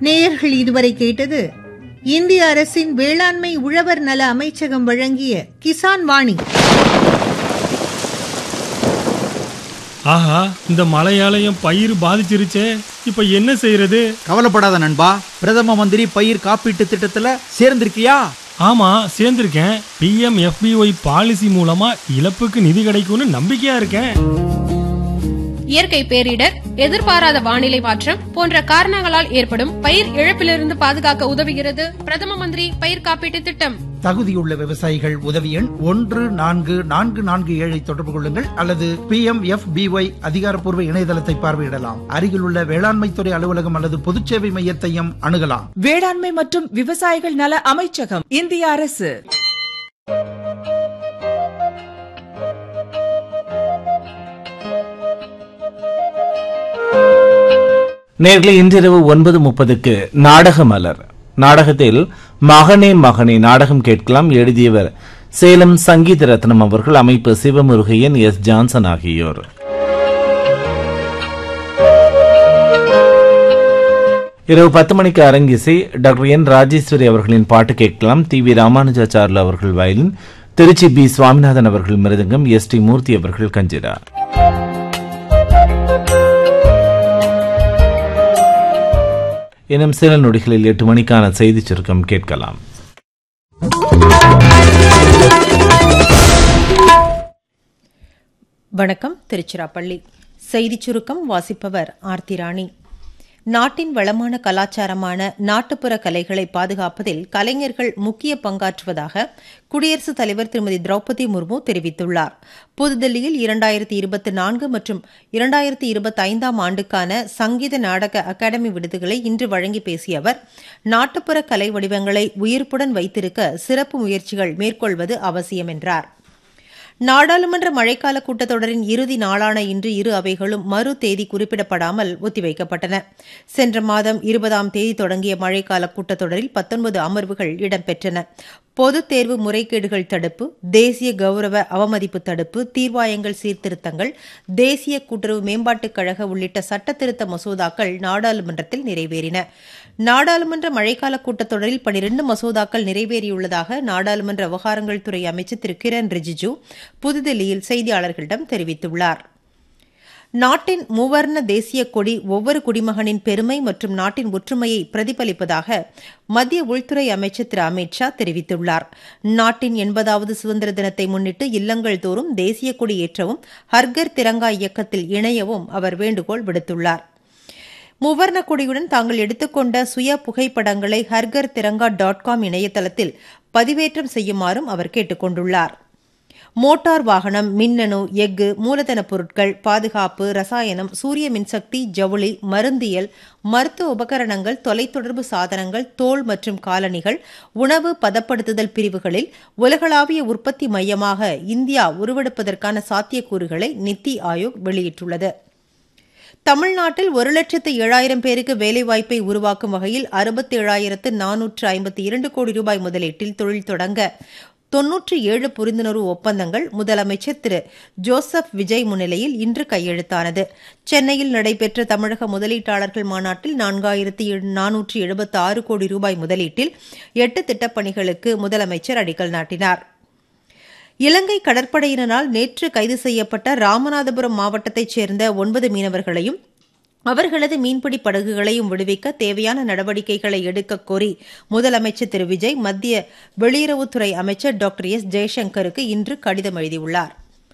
நேயர்கள் இதுவரை கேட்டது இந்திய அரசின் வேளாண்மை உழவர் நல அமைச்சகம் வழங்கிய கிசான் வாணி ஆஹா இந்த மழையாலயம் பயிர் பாதிச்சிருச்சே இப்ப என்ன செய்யறது கவலைப்படாத நண்பா பிரதம மந்திரி பயிர் காப்பீட்டு திட்டத்துல சேர்ந்திருக்கியா ஆமா சேர்ந்திருக்கேன் பிஎம் எஃபிஒய் பாலிசி மூலமா இழப்புக்கு நிதி கிடைக்கும்னு நம்பிக்கையா இருக்கேன் இயற்கை பேரிடர் எதிர்பாராத வானிலை மாற்றம் போன்ற காரணங்களால் ஏற்படும் பயிர் இழப்பிலிருந்து பாதுகாக்க உதவுகிறது பிரதம மந்திரி பயிர் காப்பீட்டு திட்டம் தகுதியுள்ள விவசாயிகள் உதவி எண் ஒன்று நான்கு நான்கு நான்கு ஏழை தொடர்பு கொள்ளுங்கள் அல்லது பி எம் எஃப் பிஒய் அதிகாரப்பூர்வ இணையதளத்தை பார்வையிடலாம் அருகிலுள்ள வேளாண்மைத்துறை அலுவலகம் அல்லது பொதுச்சேவை மையத்தையும் அணுகலாம் வேளாண்மை மற்றும் விவசாயிகள் நல அமைச்சகம் இந்திய அரசு நேர்களே இன்றிரவு ஒன்பது முப்பதுக்கு நாடக மலர் நாடகத்தில் மகனே மகனே நாடகம் கேட்கலாம் எழுதியவர் சேலம் சங்கீத ரத்னம் அவர்கள் அமைப்பு சிவமுருகையன் எஸ் ஜான்சன் ஆகியோர் இரவு பத்து மணிக்கு அரங்கிசை டாக்டர் என் ராஜேஸ்வரி அவர்களின் பாட்டு கேட்கலாம் டி வி ராமானுஜாச்சார்லு அவர்கள் வயலின் திருச்சி பி சுவாமிநாதன் அவர்கள் மிருதங்கம் எஸ் டி மூர்த்தி அவர்கள் கஞ்சிரா இன்னும் சில நொடிகளில் எட்டு மணிக்கான செய்தி சுருக்கம் கேட்கலாம் வணக்கம் திருச்சிராப்பள்ளி செய்திச் சுருக்கம் வாசிப்பவர் ஆர்த்தி ராணி நாட்டின் வளமான கலாச்சாரமான நாட்டுப்புற கலைகளை பாதுகாப்பதில் கலைஞர்கள் முக்கிய பங்காற்றுவதாக குடியரசுத் தலைவர் திருமதி திரௌபதி முர்மு தெரிவித்துள்ளார் புதுதில்லியில் இரண்டாயிரத்தி இருபத்தி நான்கு மற்றும் இரண்டாயிரத்தி இருபத்தி ஐந்தாம் ஆண்டுக்கான சங்கீத நாடக அகாடமி விருதுகளை இன்று வழங்கி பேசிய அவர் நாட்டுப்புற கலை வடிவங்களை உயிர்ப்புடன் வைத்திருக்க சிறப்பு முயற்சிகள் மேற்கொள்வது அவசியம் என்றார் நாடாளுமன்ற மழைக்கால கூட்டத்தொடரின் இறுதி நாளான இன்று இரு அவைகளும் மறு தேதி குறிப்பிடப்படாமல் ஒத்திவைக்கப்பட்டன சென்ற மாதம் இருபதாம் தேதி தொடங்கிய மழைக்கால கூட்டத்தொடரில் பத்தொன்பது அமர்வுகள் இடம்பெற்றன பொதுத் தேர்வு முறைகேடுகள் தடுப்பு தேசிய கௌரவ அவமதிப்பு தடுப்பு தீர்வாயங்கள் சீர்திருத்தங்கள் தேசிய கூட்டுறவு மேம்பாட்டுக் கழக உள்ளிட்ட சட்டத்திருத்த மசோதாக்கள் நாடாளுமன்றத்தில் நிறைவேறின நாடாளுமன்ற மழைக்கால கூட்டத்தொடரில் பனிரெண்டு மசோதாக்கள் நிறைவேறியுள்ளதாக நாடாளுமன்ற விவகாரங்கள் துறை அமைச்சர் திரு கிரண் ரிஜிஜு புதுதில்லியில் செய்தியாளர்களிடம் தெரிவித்துள்ளார் நாட்டின் மூவர்ண தேசிய கொடி ஒவ்வொரு குடிமகனின் பெருமை மற்றும் நாட்டின் ஒற்றுமையை பிரதிபலிப்பதாக மத்திய உள்துறை அமைச்சர் திரு அமித் ஷா தெரிவித்துள்ளார் நாட்டின் எண்பதாவது சுதந்திர தினத்தை முன்னிட்டு இல்லங்கள் தோறும் தேசிய கொடி ஏற்றவும் ஹர்கர் திரங்கா இயக்கத்தில் இணையவும் அவர் வேண்டுகோள் விடுத்துள்ளார் மூவர்ண கொடியுடன் தாங்கள் எடுத்துக்கொண்ட சுய புகைப்படங்களை ஹர்கர் திரங்கா டாட் காம் இணையதளத்தில் பதிவேற்றம் செய்யுமாறும் அவர் கேட்டுக் கொண்டுள்ளார் மோட்டார் வாகனம் மின்னணு எஃகு மூலதனப் பொருட்கள் பாதுகாப்பு ரசாயனம் சூரிய மின்சக்தி ஜவுளி மருந்தியல் மருத்துவ உபகரணங்கள் தொலைத்தொடர்பு சாதனங்கள் தோல் மற்றும் காலணிகள் உணவு பதப்படுத்துதல் பிரிவுகளில் உலகளாவிய உற்பத்தி மையமாக இந்தியா உருவெடுப்பதற்கான சாத்தியக்கூறுகளை நித்தி ஆயோக் வெளியிட்டுள்ளது தமிழ்நாட்டில் ஒரு லட்சத்து ஏழாயிரம் பேருக்கு வேலைவாய்ப்பை உருவாக்கும் வகையில் அறுபத்தி ஏழாயிரத்து நானூற்று ஐம்பத்தி இரண்டு கோடி ரூபாய் முதலீட்டில் தொழில் தொடங்க தொன்னூற்றி ஏழு புரிந்துணர்வு ஒப்பந்தங்கள் முதலமைச்சர் திரு ஜோசப் விஜய் முன்னிலையில் இன்று கையெழுத்தானது சென்னையில் நடைபெற்ற தமிழக முதலீட்டாளர்கள் மாநாட்டில் நான்காயிரத்தி நானூற்றி எழுபத்தி ஆறு கோடி ரூபாய் முதலீட்டில் எட்டு திட்டப்பணிகளுக்கு முதலமைச்சர் அடிக்கல் நாட்டினார் இலங்கை கடற்படையினரால் நேற்று கைது செய்யப்பட்ட ராமநாதபுரம் மாவட்டத்தைச் சேர்ந்த ஒன்பது மீனவர்களையும் அவர்களது மீன்பிடி படகுகளையும் விடுவிக்க தேவையான நடவடிக்கைகளை எடுக்க கோரி முதலமைச்சர் திரு விஜய் மத்திய வெளியுறவுத்துறை அமைச்சர் டாக்டர் எஸ் ஜெய்சங்கருக்கு இன்று கடிதம் எழுதியுள்ளார்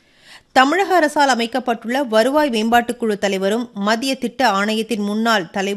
தமிழக அரசால் அமைக்கப்பட்டுள்ள வருவாய் மேம்பாட்டுக்குழு தலைவரும் மத்திய திட்ட ஆணையத்தின் முன்னாள் தலைவர்